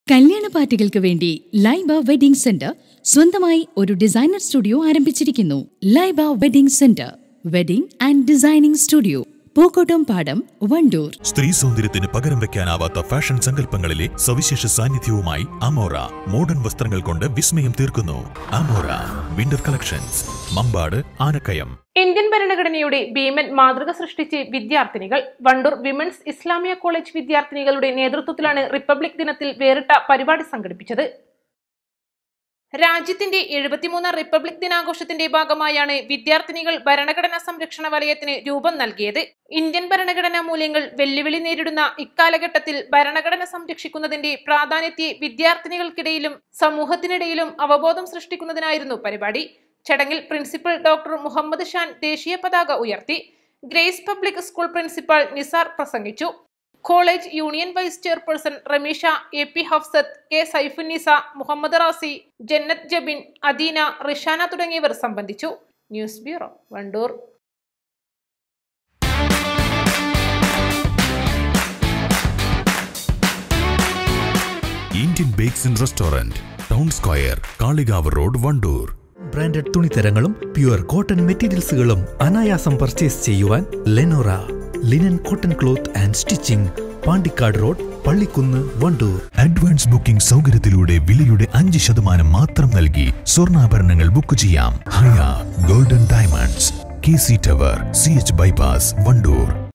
കല്യാണ പാർട്ടികൾക്ക് വേണ്ടി ലൈബ വെഡിംഗ് സെന്റർ സ്വന്തമായി ഒരു ഡിസൈനർ സ്റ്റുഡിയോ ആരംഭിച്ചിരിക്കുന്നു Laiba wedding centre wedding and designing studio Pookkottam Padam Wandoor സ്ത്രീ സൗന്ദര്യത്തിന് പകരം വെക്കാനാവാത്ത ഫാഷൻ സങ്കല്പങ്ങളിലെ സവിശേഷ സാന്നിധ്യവുമായി അമോറ മോഡേൺ വസ്ത്രങ്ങൾ കൊണ്ട് വിസ്മയം തീർക്കുന്നു Amora winter collections Mampad Anakkayam Indian ഭരണഘടനയുടെ ഭീമൻ മാതൃക സൃഷ്ടിച്ച് വിദ്യാർത്ഥിനികൾ വണ്ടൂർ വിമൻസ് ഇസ്ലാമിയ കോളേജ് വിദ്യാർത്ഥിനികളുടെ നേതൃത്വത്തിലാണ് റിപ്പബ്ലിക് ദിനത്തിൽ വേറിട്ട പരിപാടി സംഘടിപ്പിച്ചത് രാജ്യത്തിന്റെ എഴുപത്തിമൂന്നാം റിപ്പബ്ലിക് ദിനാഘോഷത്തിന്റെ ഭാഗമായാണ് വിദ്യാർത്ഥിനികൾ ഭരണഘടനാ സംരക്ഷണ വലയത്തിന് രൂപം നൽകിയത് ഇന്ത്യൻ ഭരണഘടനാ മൂല്യങ്ങൾ വെല്ലുവിളി നേരിടുന്ന ഇക്കാലഘട്ടത്തിൽ ഭരണഘടന സംരക്ഷിക്കുന്നതിന്റെ പ്രാധാന്യത്തെ വിദ്യാർത്ഥിനികൾക്കിടയിലും സമൂഹത്തിനിടയിലും അവബോധം സൃഷ്ടിക്കുന്നതിനായിരുന്നു പരിപാടി ചടങ്ങിൽ പ്രിൻസിപ്പൽ ഡോക്ടർ മുഹമ്മദ് ഷാൻ ദേശീയ പതാക ഉയർത്തി grace public school principal Nisar പ്രസംഗിച്ചു college union vice chairperson Ramisha A P Hafsath K Saifunnisa Muhammad Razi Jannath Jabin Adeena Rishana തുടങ്ങിയവർ സംബന്ധിച്ചു news bureau Wandoor Indian bakes and restaurant town square Kalikavu road Wandoor branded തുണിത്തരങ്ങളും പ്യുവർ കോട്ടൺ മെറ്റീരിയൽസുകളും അനായാസം പർച്ചേസ് ചെയ്യുവാൻ Lenora linen cotton cloth and stitching Pandikkad road Pallikkunnu Wandoor advance booking സൗകര്യത്തിലൂടെ വിലയുടെ അഞ്ച് ശതമാനം മാത്രം നൽകി സ്വർണ്ണാഭരണങ്ങൾ ബുക്ക് ചെയ്യാം ഹയ golden diamonds K C tower C H bypass Wandoor